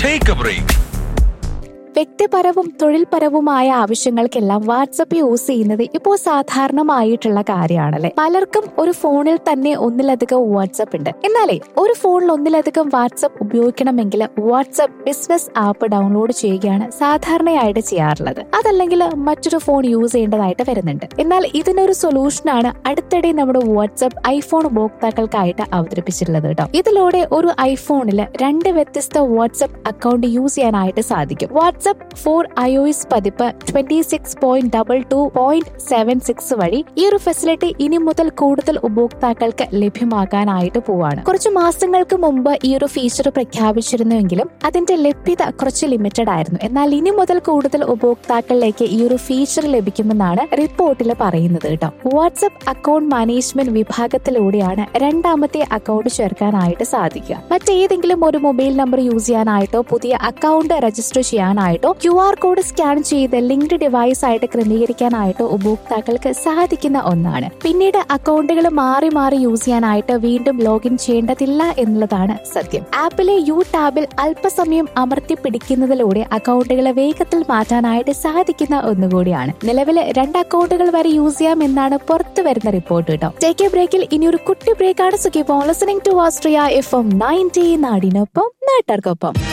take A break വ്യക്തിപരവും തൊഴിൽപരവുമായ ആവശ്യങ്ങൾക്കെല്ലാം WhatsApp use ചെയ്യുന്നത് ഇപ്പോൾ സാധാരണമായിട്ടുള്ള കാര്യമാണല്ലേ പലർക്കും ഒരു ഫോണിൽ തന്നെ ഒന്നിലധികം വാട്സപ്പ് ഉണ്ട് എന്നാലേ ഒരു ഫോണിൽ ഒന്നിലധികം വാട്സപ്പ് ഉപയോഗിക്കണമെങ്കിൽ വാട്സപ്പ് ബിസിനസ് ആപ്പ് ഡൗൺലോഡ് ചെയ്യുകയാണ് സാധാരണയായിട്ട് ചെയ്യാറുള്ളത് അതല്ലെങ്കിൽ മറ്റൊരു ഫോൺ യൂസ് ചെയ്യേണ്ടതായിട്ട് വരുന്നുണ്ട് എന്നാൽ ഇതിനൊരു സൊല്യൂഷനാണ് അടുത്തിടെ നമ്മുടെ വാട്സപ്പ് ഐഫോൺ ഉപഭോക്താക്കൾക്കായിട്ട് അവതരിപ്പിച്ചിട്ടുള്ളത് കേട്ടോ ഇതിലൂടെ ഒരു ഐഫോണിൽ രണ്ട് വ്യത്യസ്ത വാട്സപ്പ് അക്കൗണ്ട് യൂസ് ചെയ്യാനായിട്ട് സാധിക്കും വാട്സപ്പ് ഫോർ ഐഒഎസ് പതിപ്പ് twenty six point double two point seven six വഴി ഈ ഒരു ഫെസിലിറ്റി ഇനി മുതൽ കൂടുതൽ ഉപഭോക്താക്കൾക്ക് ലഭ്യമാകാനായിട്ട് പോവാണ് കുറച്ച് മാസങ്ങൾക്ക് മുമ്പ് ഈ ഒരു ഫീച്ചർ പ്രഖ്യാപിച്ചിരുന്നുവെങ്കിലും അതിന്റെ ലഭ്യത കുറച്ച് ലിമിറ്റഡ് ആയിരുന്നു എന്നാൽ ഇനി മുതൽ കൂടുതൽ ഉപഭോക്താക്കളിലേക്ക് ഈ ഒരു ഫീച്ചർ ലഭിക്കുമെന്നാണ് റിപ്പോർട്ടിൽ പറയുന്നത് കേട്ടോ വാട്സപ്പ് അക്കൗണ്ട് മാനേജ്മെന്റ് വിഭാഗത്തിലൂടെയാണ് രണ്ടാമത്തെ അക്കൗണ്ട് ചേർക്കാനായിട്ട് സാധിക്കുക മറ്റേതെങ്കിലും ഒരു മൊബൈൽ നമ്പർ യൂസ് ചെയ്യാനായിട്ടോ പുതിയ അക്കൗണ്ട് രജിസ്റ്റർ ചെയ്യാനായിട്ടോ ക്യു ആർ കോഡ് സ്കാൻ ചെയ്ത് ലിങ്ക്ഡ് ഡിവൈസ് ആയിട്ട് ക്രമീകരിക്കാനായിട്ടോ ഉപഭോക്താക്കൾക്ക് സാധിക്കുന്ന ഒന്നാണ് പിന്നീട് അക്കൗണ്ടുകൾ മാറി മാറി യൂസ് ചെയ്യാനായിട്ട് വീണ്ടും ലോഗിൻ ചെയ്യേണ്ടതില്ല എന്നുള്ളതാണ് സത്യം ആപ്പിലെ യു ടാബിൽ അല്പസമയം അമർത്തി പിടിക്കുന്നതിലൂടെ അക്കൗണ്ടുകൾ വേഗത്തിൽ മാറ്റാനായിട്ട് സാധിക്കുന്ന ഒന്നുകൂടിയാണ് നിലവിൽ രണ്ട് അക്കൗണ്ടുകൾ വരെ യൂസ് ചെയ്യാം എന്നാണ് പുറത്തു വരുന്ന റിപ്പോർട്ട് കേട്ടോ ടേക്ക് എ ബ്രേക്കിൽ ഇനി ഒരു കുട്ടി ബ്രേക്കാണ് സുഖിപ്പോ listening to Austria F M ninety നാടിനൊപ്പം നാട്ടുകാർക്കൊപ്പം